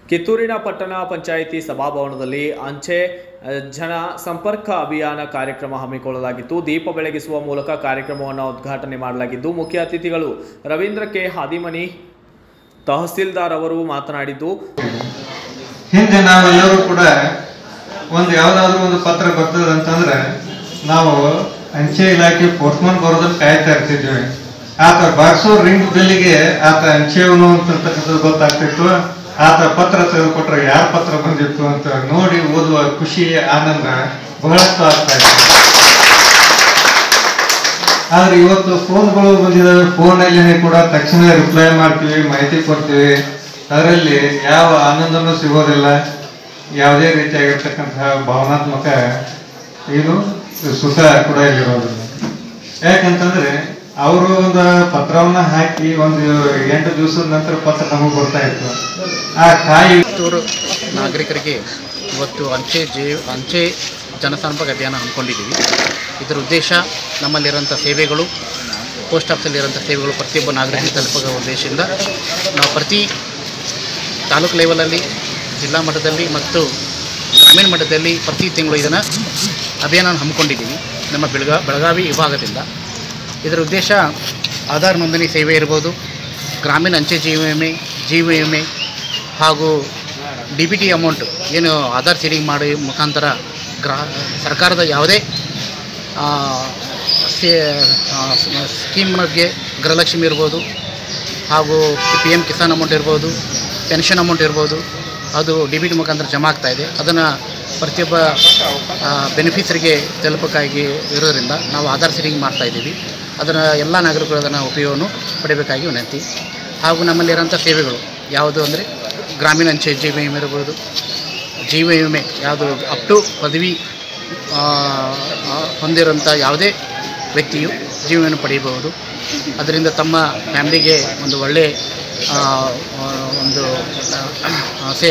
ಕಿತ್ತೂರಿನ ಪಟ್ಟಣ ಪಂಚಾಯಿತಿ ಸಭಾಭವನದಲ್ಲಿ ಅಂಚೆ ಅ, ಜನ ಸಂಪರ್ಕ ಅಭಿಯಾನ ಕಾರ್ಯಕ್ರಮ ಹಮ್ಮಿಕೊಳ್ಳಲಾಗಿತ್ತು ದೀಪ ಬೆಳಗಿಸುವ ಮೂಲಕ ಕಾರ್ಯಕ್ರಮವನ್ನು ಉದ್ಘಾಟನೆ ಮಾಡಲಾಗಿದ್ದು ಮುಖ್ಯ ಅತಿಥಿಗಳು ರವೀಂದ್ರ ಕೆ ಹಾದಿಮನಿ ತಹಸೀಲ್ದಾರ್ ಅವರು ಮಾತನಾಡಿದ್ದು ಹಿಂದೆ ನಾವೆಲ್ಲರೂ ಕೂಡ ಒಂದು ಯಾವ್ದಾದ್ರು ಒಂದು ಪತ್ರ ಬರ್ತದೆ ಅಂತಂದ್ರೆ ನಾವು ಅಂಚೆ ಇಲಾಖೆ ಪೋಸ್ಟ್ಮನ್ ಬರೋದನ್ನ ಕಾಯ್ತಾ ಇರ್ತಿದ್ವಿ ಆತ ಬಾಕ್ಸೋ ರಿಂಗ್ ಬೆಲ್ಲಿಗೆ ಆತ ಅಂಚೆಯವನು ಅಂತಕ್ಕಂಥದ್ದು ಗೊತ್ತಾಗ್ತಿತ್ತು ಆತ ಪತ್ರ ತೆಗೆದುಕೊಟ್ರೆ ಯಾರ ಪತ್ರ ಬಂದಿತ್ತು ಅಂತ ನೋಡಿ ಓದುವ ಖುಷಿ ಆನಂದ ಬಹಳಷ್ಟು ಆಗ್ತಾ ಇತ್ತು ಆದ್ರೆ ಇವತ್ತು ಫೋನ್ಗಳು ಬಂದಿದ್ದಾವೆ ಫೋನಲ್ಲಿ ಕೂಡ ತಕ್ಷಣ ರಿಪ್ಲೈ ಮಾಡ್ತೀವಿ ಮಾಹಿತಿ ಕೊಡ್ತೀವಿ ಅದರಲ್ಲಿ ಯಾವ ಆನಂದನೂ ಸಿಗೋದಿಲ್ಲ ಯಾವುದೇ ರೀತಿಯಾಗಿರ್ತಕ್ಕಂತಹ ಭಾವನಾತ್ಮಕ ಏನು ಸುಖ ಕೂಡ ಇಲ್ಲಿರೋದಿಲ್ಲ ಯಾಕಂತಂದ್ರೆ ಅವರು ಒಂದು ಪತ್ರವನ್ನ ಹಾಕಿ ಒಂದು ಎಂಟು ದಿವಸದ ನಂತರ ಪತ್ರ ನಮಗೆ ಬರ್ತಾ ಇತ್ತು ಆ ಕಾಯಿ ಕಿತ್ತೂರು ನಾಗರಿಕರಿಗೆ ಇವತ್ತು ಅಂಚೆ ಜೀ ಅಂಚೆ ಜನಸಂಪರ್ಕ ಅಭಿಯಾನ ಹಮ್ಮಿಕೊಂಡಿದ್ದೀವಿ ಇದರ ಉದ್ದೇಶ ನಮ್ಮಲ್ಲಿರೋಂಥ ಸೇವೆಗಳು ಪೋಸ್ಟ್ ಆಫೀಸಲ್ಲಿರೋಂಥ ಸೇವೆಗಳು ಪ್ರತಿಯೊಬ್ಬ ನಾಗರಿಕರಿಗೆ ತಲುಪುವ ಉದ್ದೇಶದಿಂದ ನಾವು ಪ್ರತಿ ತಾಲೂಕು ಲೆವೆಲಲ್ಲಿ ಜಿಲ್ಲಾ ಮಟ್ಟದಲ್ಲಿ ಮತ್ತು ಗ್ರಾಮೀಣ ಮಟ್ಟದಲ್ಲಿ ಪ್ರತಿ ತಿಂಗಳು ಇದನ್ನು ಅಭಿಯಾನ ಹಮ್ಮಿಕೊಂಡಿದ್ದೀವಿ ನಮ್ಮ ಬೆಳಗಾ ಬೆಳಗಾವಿ ವಿಭಾಗದಿಂದ ಇದರ ಉದ್ದೇಶ ಆಧಾರ್ ನೋಂದಣಿ ಸೇವೆ ಇರ್ಬೋದು ಗ್ರಾಮೀಣ ಅಂಚೆ ಜೀವ ವಿಮೆ ಜೀವ ವಿಮೆ ಹಾಗೂ ಡಿ ಬಿ ಟಿ ಅಮೌಂಟ್ ಏನು ಆಧಾರ್ ಸೀಡಿಂಗ್ ಮಾಡಿ ಮುಖಾಂತರ ಗ್ರಾ ಸರ್ಕಾರದ ಯಾವುದೇ ಆ, ಸೇ- ಆ, ಸ್- ಸ್ಕೀಮ್ ಬಗ್ಗೆ ಗೃಹಲಕ್ಷ್ಮಿ ಇರ್ಬೋದು ಹಾಗೂ ಪಿ ಎಮ್ ಕಿಸಾನ್ ಅಮೌಂಟ್ ಇರ್ಬೋದು ಪೆನ್ಷನ್ ಅಮೌಂಟ್ ಇರ್ಬೋದು ಅದು ಡಿ ಬಿ ಟಿ ಮುಖಾಂತರ ಜಮಾ ಆಗ್ತಾ ಇದೆ ಅದನ್ನು ಪ್ರತಿಯೊಬ್ಬ ಬೆನಿಫಿಷರಿಗೆ ತಲುಪಕ್ಕಾಗಿ ಇರೋದ್ರಿಂದ ನಾವು ಆಧಾರ್ ಸೀಡಿಂಗ್ ಮಾಡ್ತಾ ಇದ್ದೀವಿ ಅದರ ಎಲ್ಲ ನಾಗರಿಕರು ಅದನ್ನು ಉಪಯೋಗವನ್ನು ಪಡಿಬೇಕಾಗಿ ವಿನಂತಿ ಹಾಗೂ ನಮ್ಮಲ್ಲಿರೋಂಥ ಸೇವೆಗಳು ಯಾವುದು ಅಂದರೆ ಗ್ರಾಮೀಣ ಅಂಚೆ ಜೀವ ವಿಮೆ ಇರ್ಬೋದು ಜೀವ ವಿಮೆ ಯಾವುದು ಅಪ್ ಟು ಪದವಿ ಆ, ಆ, ಹೊಂದಿರೋಂಥ ಯಾವುದೇ ವ್ಯಕ್ತಿಯು ಜೀವ ವಿಮೆಯನ್ನು ಪಡೆಯಬಹುದು ಅದರಿಂದ ತಮ್ಮ ಫ್ಯಾಮಿಲಿಗೆ ಒಂದು ಒಳ್ಳೆಯ ಆ, ಆ, ಒಂದು ಆ, ಸೇ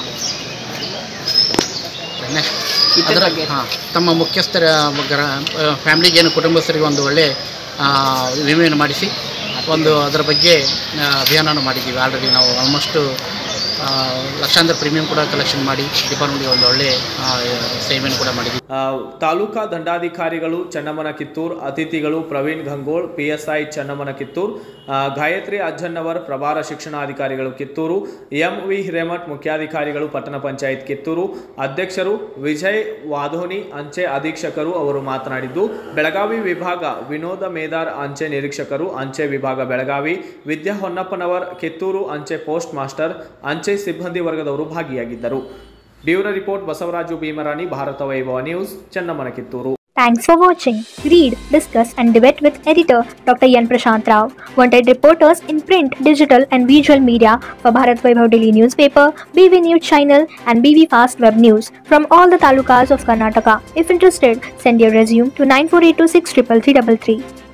ನೆಕ್ಸ್ಟ್ ಅದರ ಹಾಂ ತಮ್ಮ ಮುಖ್ಯಸ್ಥರ ಗ್ರ ಫ್ಯಾಮಿಲಿಗೆ ಏನು ಕುಟುಂಬಸ್ಥರಿಗೆ ಒಂದು ಒಳ್ಳೆ ಆ, ವಿಮೆಯನ್ನು ಮಾಡಿಸಿ ಒಂದು ಅದರ ಬಗ್ಗೆ ಆ, ಅಭಿಯಾನವನ್ನು ಮಾಡಿದ್ದೀವಿ ಆಲ್ರೆಡಿ ನಾವು ಆಲ್ಮೋಸ್ಟು ಲಕ್ಷಾಂತರ ಪ್ರೀಮಿಯಂ ಕೂಡ ಕಲೆಕ್ಷನ್ ಮಾಡಿ ಡಿಪಾರ್ಟ್ಮೆಂಟ್ಗೆ ಒಂದು ಒಳ್ಳೆ ಆ, ಸೇವೆಯನ್ನು ಕೂಡ ಮಾಡಿದ್ದೀವಿ ಆ, ತಾಲೂಕಾ ದಂಡಾಧಿಕಾರಿಗಳು ಚನ್ನಮ್ಮನ ಕಿತ್ತೂರ್ ಅತಿಥಿಗಳು ಪ್ರವೀಣ್ ಗಂಗೋಳ್ ಪಿಎಸ್ಐ ಚನ್ನಮ್ಮನ ಕಿತ್ತೂರ್ ಆ, ಗಾಯತ್ರಿ ಅಜ್ಜನ್ನವರ್ ಪ್ರಭಾರ ಶಿಕ್ಷಣಾಧಿಕಾರಿಗಳು ಕಿತ್ತೂರು ಎಂ ವಿ ಹಿರೇಮಠ್ ಮುಖ್ಯಾಧಿಕಾರಿಗಳು ಪಟ್ಟಣ ಪಂಚಾಯತ್ ಕಿತ್ತೂರು ಅಧ್ಯಕ್ಷರು ವಿಜಯ್ ವಾಧೋನಿ ಅಂಚೆ ಅಧೀಕ್ಷಕರು ಅವರು ಮಾತನಾಡಿದ್ದು ಬೆಳಗಾವಿ ವಿಭಾಗ ವಿನೋದ ಮೇದಾರ್ ಅಂಚೆ ನಿರೀಕ್ಷಕರು ಅಂಚೆ ವಿಭಾಗ ಬೆಳಗಾವಿ ವಿದ್ಯಾ ಹೊನ್ನಪ್ಪನವರ್ ಕಿತ್ತೂರು ಅಂಚೆ ಪೋಸ್ಟ್ ಮಾಸ್ಟರ್ ಅಂಚೆ ಸಿಬ್ಬಂದಿ ವರ್ಗದವರು ಭಾಗಿಯಾಗಿದ್ದರು bureau report Basavaraju Bhimarani Bharata Vaibhava news ಚನ್ನಮ್ಮನ Kittur Thanks for watching. Read, discuss, and debate with editor Dr. Yan Prashant Rao. Wanted reporters in print, digital, and visual media for Bharat Vaibhav Daily Newspaper, BV News Channel, and BV Fast Web News from all the talukas of Karnataka. If interested, send your resume to 9482633333.